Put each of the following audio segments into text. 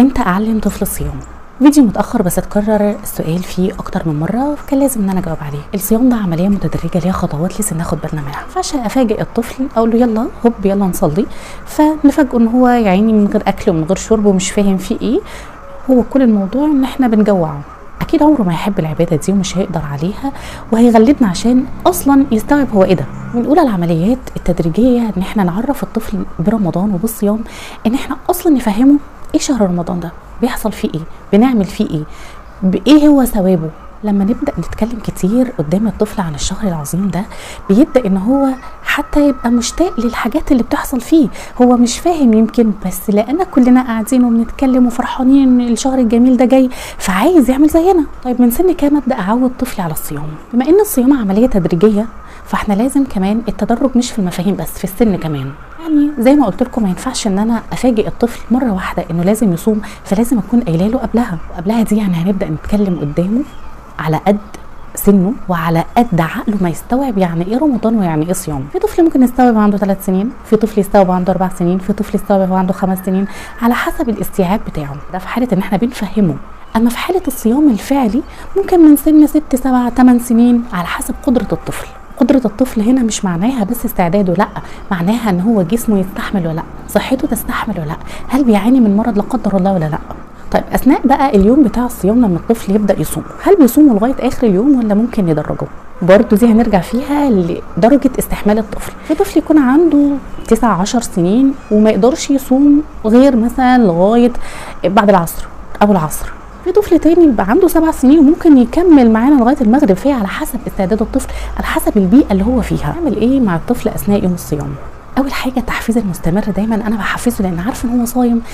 امتى اعلم طفل الصيام فيديو متاخر بس اتكرر السؤال فيه اكتر من مره فكان لازم ان انا اجاوب عليه الصيام ده عمليه متدرجه ليها خطوات لازم ناخد بالنا منها فعشان افاجئ الطفل اقول له يلا هوب يلا نصلي فنفاجئه ان هو يا عيني من غير اكل ومن غير شرب ومش فاهم فيه ايه هو كل الموضوع ان احنا بنجوعه اكيد عمره ما يحب العباده دي ومش هيقدر عليها وهيغلبنا عشان اصلا يستوعب هو ايه ده من اولى العمليات التدريجيه ان احنا نعرف الطفل برمضان وبالصيام ان احنا اصلا نفهمه ايه شهر رمضان ده بيحصل فيه ايه بنعمل فيه ايه بايه هو ثوابه لما نبدا نتكلم كتير قدام الطفل عن الشهر العظيم ده بيبدا ان هو حتى يبقى مشتاق للحاجات اللي بتحصل فيه هو مش فاهم يمكن بس لان كلنا قاعدين وبنتكلم وفرحانين ان الشهر الجميل ده جاي فعايز يعمل زينا طيب من سن كام ابدا اعود طفلي على الصيام بما ان الصيام عمليه تدريجيه فاحنا لازم كمان التدرج مش في المفاهيم بس في السن كمان يعني زي ما قلت لكم ما ينفعش ان انا افاجئ الطفل مره واحده انه لازم يصوم فلازم اكون قايله له قبلها وقبلها دي يعني هنبدا نتكلم قدامه على قد سنه وعلى قد عقله ما يستوعب يعني ايه رمضان ويعني ايه صيام في طفل ممكن يستوعب عنده ثلاث سنين في طفل يستوعب عنده اربع سنين في طفل يستوعب عنده خمس سنين على حسب الاستيعاب بتاعه ده في حاله ان احنا بنفهمه اما في حاله الصيام الفعلي ممكن من سن ست سبع ثمان سنين على حسب قدره الطفل قدرة الطفل هنا مش معناها بس استعداده لا معناها ان هو جسمه يستحمل ولا لا صحته تستحمل ولا لا هل بيعاني من مرض لا قدر الله ولا لا طيب اثناء بقى اليوم بتاع الصيام لما الطفل يبدا يصوم هل بيصوموا لغايه اخر اليوم ولا ممكن يدرجوا برضه دي هنرجع فيها لدرجه استحمال الطفل في طفل يكون عنده 9 10 سنين وما يقدرش يصوم غير مثلا لغايه بعد العصر او العصر في طفل تاني يبقى عنده سبع سنين وممكن يكمل معانا لغايه المغرب فيها على حسب استعداد الطفل على حسب البيئه اللي هو فيها نعمل ايه مع الطفل اثناء يوم الصيام اول حاجه التحفيز المستمر دايما انا بحفزه لان عارفه ان هو صايم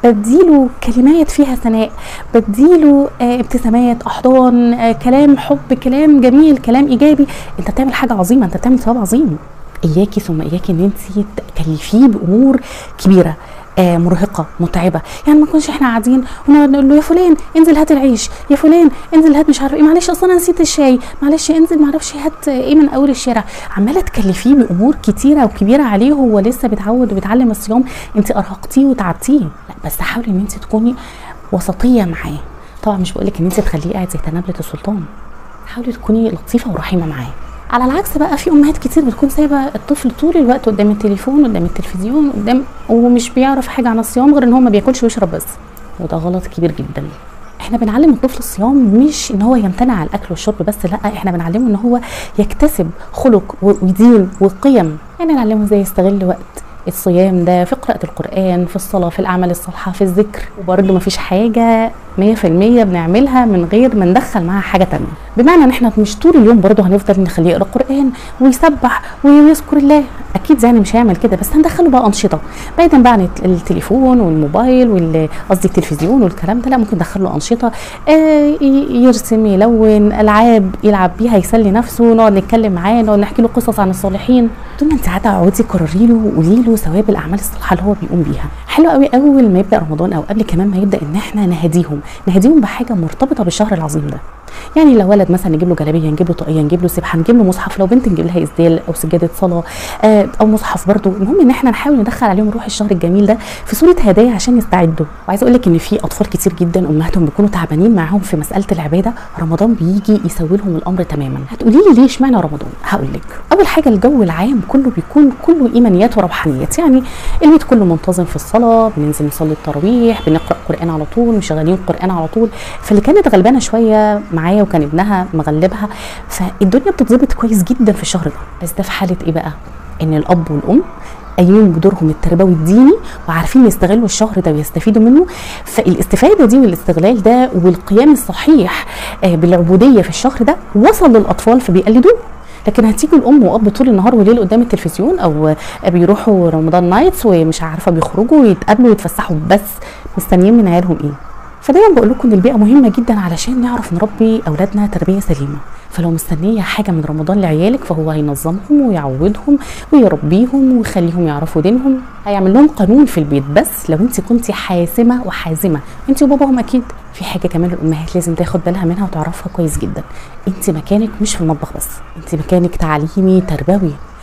بديله كلمات فيها ثناء بديله آه ابتسامات احضان آه كلام حب كلام جميل كلام ايجابي انت بتعمل حاجه عظيمه انت بتعمل ثواب عظيم اياكي ثم اياكي ان انت تكلفيه بامور كبيره آه مرهقه متعبه يعني ما نكونش احنا قاعدين ونقعد نقول له يا فلان انزل هات العيش يا فلان انزل هات مش عارف ايه معلش اصل انا نسيت الشاي معلش انزل ما اعرفش هات ايه من اول الشارع عماله تكلفيه بامور كتيره وكبيره عليه هو لسه بيتعود وبيتعلم الصيام انت ارهقتيه وتعبتيه لا بس حاولي ان انت تكوني وسطيه معاه طبعا مش بقول لك ان انت تخليه قاعد زي تنابله السلطان حاولي تكوني لطيفه ورحيمه معاه على العكس بقى في امهات كتير بتكون سايبه الطفل طول الوقت قدام التليفون قدام التلفزيون قدام ومش بيعرف حاجه عن الصيام غير ان هو ما بياكلش ويشرب بس وده غلط كبير جدا احنا بنعلم الطفل الصيام مش ان هو يمتنع عن الاكل والشرب بس لا احنا بنعلمه ان هو يكتسب خلق ودين وقيم يعني نعلمه ازاي يستغل وقت الصيام ده في قراءة القرآن في الصلاة في الأعمال الصالحة في الذكر وبرده مفيش حاجة مية في المية بنعملها من غير ما ندخل معاها حاجة تانية بمعنى ان احنا مش طول اليوم برضه هنفضل نخليه يقرا قرآن ويسبح ويذكر الله اكيد يعني مش هيعمل كده بس هندخله بقى انشطه بعيدا بقى عن التليفون والموبايل قصدي التلفزيون والكلام ده لا ممكن ندخله انشطه آه يرسم يلون العاب يلعب بيها يسلي نفسه نقعد نتكلم معاه نقعد نحكي له قصص عن الصالحين طول ما انت قاعده اقعدي قرري له وقولي له ثواب الاعمال الصالحه اللي هو بيقوم بيها حلو قوي اول ما يبدا رمضان او قبل كمان ما يبدا ان احنا نهديهم نهديهم بحاجه مرتبطه بالشهر العظيم ده يعني لو ولد مثلا نجيب له جلابيه نجيب له طاقيه نجيب له سبحه نجيب له مصحف لو بنت نجيب لها اسدال او سجاده صلاه آه او مصحف برضو المهم ان احنا نحاول ندخل عليهم روح الشهر الجميل ده في صوره هدايا عشان يستعدوا وعايزه اقول لك ان في اطفال كتير جدا امهاتهم بيكونوا تعبانين معاهم في مساله العباده رمضان بيجي يسوي لهم الامر تماما هتقولي لي ليه اشمعنى رمضان هقول لك اول حاجه الجو العام كله بيكون كله ايمانيات وروحانيات يعني البيت كله منتظم في الصلاه بننزل نصلي التراويح بنقرا قران على طول مشغلين قران على طول فاللي كانت غلبانه شويه معايا وكان ابنها مغلبها فالدنيا بتتظبط كويس جدا في الشهر ده بس ده في حاله ايه بقى ان الاب والام قايمين بدورهم التربوي الديني وعارفين يستغلوا الشهر ده ويستفيدوا منه فالاستفاده دي والاستغلال ده والقيام الصحيح بالعبوديه في الشهر ده وصل للاطفال فبيقلدوه لكن هتيجي الام واب طول النهار وليل قدام التلفزيون او بيروحوا رمضان نايتس ومش عارفه بيخرجوا ويتقابلوا ويتفسحوا بس مستنيين من عيالهم ايه فدايما بقول لكم ان البيئه مهمه جدا علشان نعرف نربي اولادنا تربيه سليمه فلو مستنيه حاجه من رمضان لعيالك فهو هينظمهم ويعودهم ويربيهم ويخليهم يعرفوا دينهم هيعمل لهم قانون في البيت بس لو انت كنت حاسمه وحازمه انت وباباهم اكيد في حاجه كمان الامهات لازم تاخد بالها منها وتعرفها كويس جدا انت مكانك مش في المطبخ بس انت مكانك تعليمي تربوي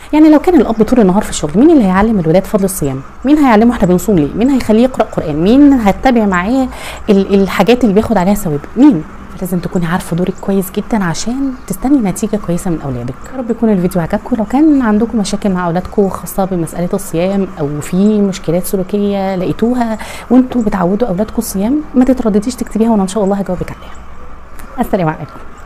يعني لو كان الاب طول النهار في الشغل مين اللي هيعلم الولاد فضل الصيام مين هيعلمه احنا بنصوم ليه مين هيخليه يقرا قران مين هتتابع معاه ال- الحاجات اللي بياخد عليها ثواب مين لازم تكوني عارفه دورك كويس جدا عشان تستني نتيجه كويسه من اولادك يا رب يكون الفيديو عجبكم لو كان عندكم مشاكل مع اولادكم خاصه بمساله الصيام او في مشكلات سلوكيه لقيتوها وانتوا بتعودوا اولادكم الصيام ما تتردديش تكتبيها وانا ان شاء الله هجاوبك عليها السلام عليكم